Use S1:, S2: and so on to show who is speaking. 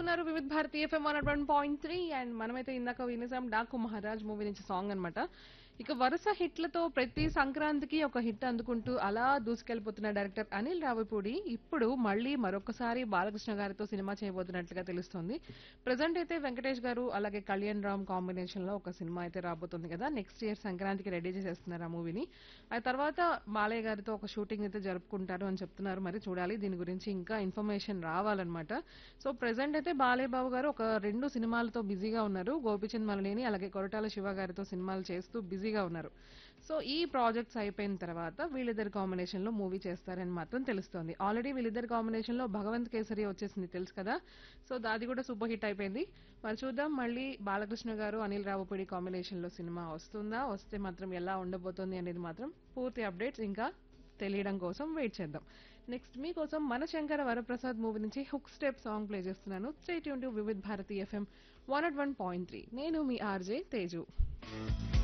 S1: ఉన్నారు Vividh Bharati FM one one point three and మనమైతే ఇందాక వినేసాం డాకు మహారాజ్ మూవీ నుంచి సాంగ్ అన్నమాట ఇక వరుస హిట్లతో ప్రతి సంక్రాంతికి ఒక హిట్ అందుకుంటూ అలా దూసుకెళ్లిపోతున్న డైరెక్టర్ అనిల్ రావిపూడి ఇప్పుడు మళ్ళీ మరొకసారి బాలకృష్ణ గారితో సినిమా చేయబోతున్నట్లుగా తెలుస్తోంది ప్రజెంట్ అయితే వెంకటేష్ గారు అలాగే కళ్యాణ్ రామ్ కాంబినేషన్ లో ఒక సినిమా అయితే రాబోతుంది కదా నెక్స్ట్ ఇయర్ సంక్రాంతికి రెడీ చేసేస్తున్నారు ఆ మూవీని ఆ తర్వాత బాలయ్య గారితో ఒక షూటింగ్ అయితే జరుపుకుంటారు అని చెప్తున్నారు మరి చూడాలి దీని గురించి ఇంకా ఇన్ఫర్మేషన్ రావాలన్నమాట సో ప్రెసెంట్ అయితే బాలయ్య బాబు గారు ఒక రెండు సినిమాలతో బిజీగా ఉన్నారు గోపిచంద్ మలనేని అలాగే కొరటాల శివ గారితో సినిమాలు చేస్తూ బిజీగా ఉన్నారు సో ఈ ప్రాజెక్ట్స్ అయిపోయిన తర్వాత వీళ్ళిద్దరి కాంబినేషన్ లో మూవీ చేస్తారని మాత్రం తెలుస్తోంది ఆల్రెడీ వీళ్ళిద్దరి కాంబినేషన్ లో భగవంత్ కేసరి వచ్చేసింది తెలుసు కదా సో దాది కూడా సూపర్ హిట్ అయిపోయింది మరి చూద్దాం మళ్ళీ బాలకృష్ణ గారు అనిల్ రావుపూడి కాంబినేషన్ లో సినిమా వస్తుందా వస్తే మాత్రం ఎలా ఉండబోతోంది అనేది మాత్రం పూర్తి అప్డేట్స్ ఇంకా తెలియడం కోసం వెయిట్ చేద్దాం నెక్స్ట్ మీకోసం మన శంకర వరప్రసాద్ మూవీ నుంచి హుక్ స్టెప్ సాంగ్ ప్లే చేస్తున్నాను స్టేట్ యూన్ to Vividh Bharati FM one at one point three నేను మీ ఆర్జే తేజు